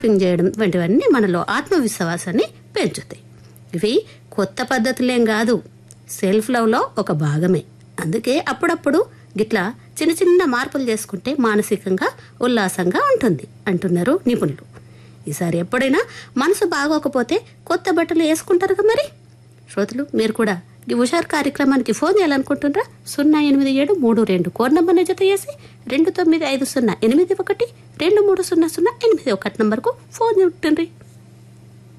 shopping చేయడం వంటివన్నీ మనలో ఆత్మవిశ్వాసాన్ని పెంచుతాయి ఇవి కొత్త పద్ధతులేం కాదు సెల్ఫ్ లవ్లో ఒక భాగమే అందుకే అప్పుడప్పుడు గిట్లా చిన్న చిన్న మార్పులు చేసుకుంటే మానసికంగా ఉల్లాసంగా ఉంటుంది అంటున్నారు నిపుణులు ఈసారి ఎప్పుడైనా మనసు బాగోకపోతే కొత్త బట్టలు వేసుకుంటారుగా మరి శ్రోతలు మీరు కూడా ఈ హుషార్ కార్యక్రమానికి ఫోన్ చేయాలనుకుంటున్నారా సున్నా ఎనిమిది ఏడు మూడు రెండు కోర్ నంబర్ని జత చేసి రెండు తొమ్మిది ఐదు సున్నా ఎనిమిది ఒకటి రెండు మూడు సున్నా సున్నా ఎనిమిది ఒకటి నంబర్కు ఫోన్ ఉంటుండ్రి